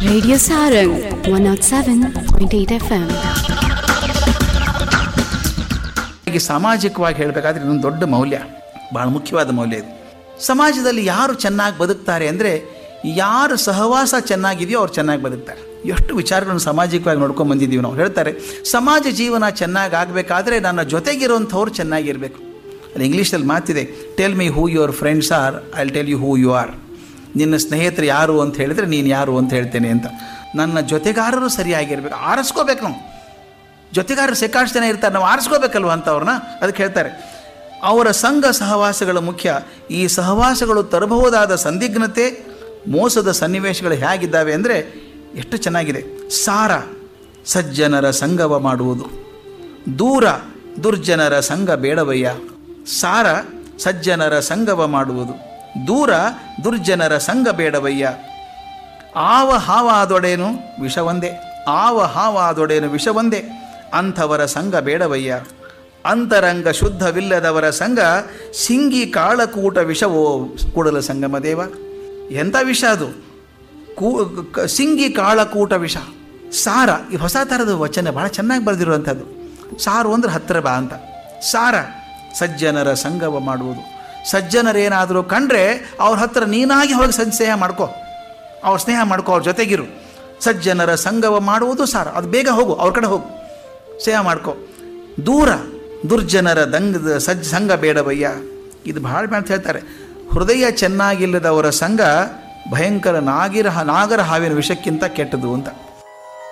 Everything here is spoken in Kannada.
Radio Sarang 107.8 FM. ಹೀಗೆ ಸಾಮಾಜಿಕವಾಗಿ ಹೇಳಬೇಕಾದ್ರೆ ಇದೊಂದು ದೊಡ್ಡ ಮೌಲ್ಯ ಭಾಳ ಮುಖ್ಯವಾದ ಮೌಲ್ಯ ಇದು ಸಮಾಜದಲ್ಲಿ ಯಾರು ಚೆನ್ನಾಗಿ ಬದುಕ್ತಾರೆ ಅಂದರೆ ಯಾರು ಸಹವಾಸ ಚೆನ್ನಾಗಿದೆಯೋ ಅವ್ರು ಚೆನ್ನಾಗಿ ಬದುಕ್ತಾರೆ ಎಷ್ಟು ವಿಚಾರಗಳನ್ನು ಸಾಮಾಜಿಕವಾಗಿ ನೋಡ್ಕೊಂಡು ಬಂದಿದ್ದೀವಿ ನಾವು ಹೇಳ್ತಾರೆ ಸಮಾಜ ಜೀವನ ಚೆನ್ನಾಗಿ ಆಗಬೇಕಾದ್ರೆ ನನ್ನ ಜೊತೆಗಿರುವಂಥವ್ರು ಚೆನ್ನಾಗಿರಬೇಕು ಅಲ್ಲಿ ಇಂಗ್ಲೀಷಲ್ಲಿ ಮಾತಿದೆ tell me who your friends are I tell you who you are ನಿನ್ನ ಸ್ನೇಹಿತರು ಯಾರು ಅಂತ ಹೇಳಿದ್ರೆ ನೀನು ಯಾರು ಅಂತ ಹೇಳ್ತೇನೆ ಅಂತ ನನ್ನ ಜೊತೆಗಾರರು ಸರಿಯಾಗಿರ್ಬೇಕು ಆರಿಸ್ಕೋಬೇಕು ನಾವು ಜೊತೆಗಾರರು ಸಿಕ್ಕಾಷ್ಟು ಜನ ಇರ್ತಾರೆ ನಾವು ಆರಿಸ್ಕೋಬೇಕಲ್ವ ಅಂಥವ್ರನ್ನ ಅದಕ್ಕೆ ಹೇಳ್ತಾರೆ ಅವರ ಸಂಘ ಸಹವಾಸಗಳು ಮುಖ್ಯ ಈ ಸಹವಾಸಗಳು ತರಬಹುದಾದ ಸಂದಿಗ್ಧತೆ ಮೋಸದ ಸನ್ನಿವೇಶಗಳು ಹೇಗಿದ್ದಾವೆ ಅಂದರೆ ಎಷ್ಟು ಚೆನ್ನಾಗಿದೆ ಸಾರ ಸಜ್ಜನರ ಸಂಗವ ಮಾಡುವುದು ದೂರ ದುರ್ಜನರ ಸಂಘ ಬೇಡವಯ್ಯ ಸಾರ ಸಜ್ಜನರ ಸಂಗವ ಮಾಡುವುದು ದೂರ ದುರ್ಜನರ ಸಂಘ ಬೇಡವಯ್ಯ ಆವ ಹಾವಾದೊಡೇನು ವಿಷವೊಂದೇ ಆವ ಹಾವಾದೊಡೇನು ವಿಷವೊಂದೇ ಅಂಥವರ ಸಂಘ ಬೇಡವಯ್ಯ ಅಂತರಂಗ ಶುದ್ಧವಿಲ್ಲದವರ ಸಂಘ ಸಿಂಗಿ ಕಾಳಕೂಟ ವಿಷವೋ ಕೂಡಲ ಸಂಗಮ ದೇವ ಎಂಥ ವಿಷ ಅದು ಕೂ ಕ- ಸಿಂಗಿ ಕಾಳಕೂಟ ವಿಷ ಸಾರ ಈ ಹೊಸ ಥರದ ವಚನ ಭಾಳ ಚೆನ್ನಾಗಿ ಬರೆದಿರುವಂಥದ್ದು ಸಾರು ಅಂದ್ರೆ ಹತ್ತಿರ ಬಾ ಅಂತ ಸಾರ ಸಜ್ಜನರ ಸಂಗವ ಮಾಡುವುದು ಸಜ್ಜನರೇನಾದರೂ ಕಂಡ್ರೆ ಅವ್ರ ಹತ್ರ ನೀನಾಗಿ ಹೋಗಿ ಸನ್ ಸ್ನೇಹ ಮಾಡ್ಕೋ ಅವ್ರ ಸ್ನೇಹ ಮಾಡ್ಕೋ ಅವ್ರ ಜೊತೆಗಿರು ಸಜ್ಜನರ ಸಂಗವ ಮಾಡುವುದು ಸಾರ ಅದು ಬೇಗ ಹೋಗು ಅವ್ರ ಕಡೆ ಹೋಗು ಸ್ನೇಹ ಮಾಡ್ಕೋ ದೂರ ದುರ್ಜನರ ದಂಗದ ಸಜ್ಜ ಸಂಘ ಬೇಡವಯ್ಯ ಇದು ಭಾಳ ಅಂತ ಹೇಳ್ತಾರೆ ಹೃದಯ ಚೆನ್ನಾಗಿಲ್ಲದವರ ಸಂಘ ಭಯಂಕರ ನಾಗಿರ ನಾಗರ ಹಾವಿನ ವಿಷಕ್ಕಿಂತ ಕೆಟ್ಟದು ಅಂತ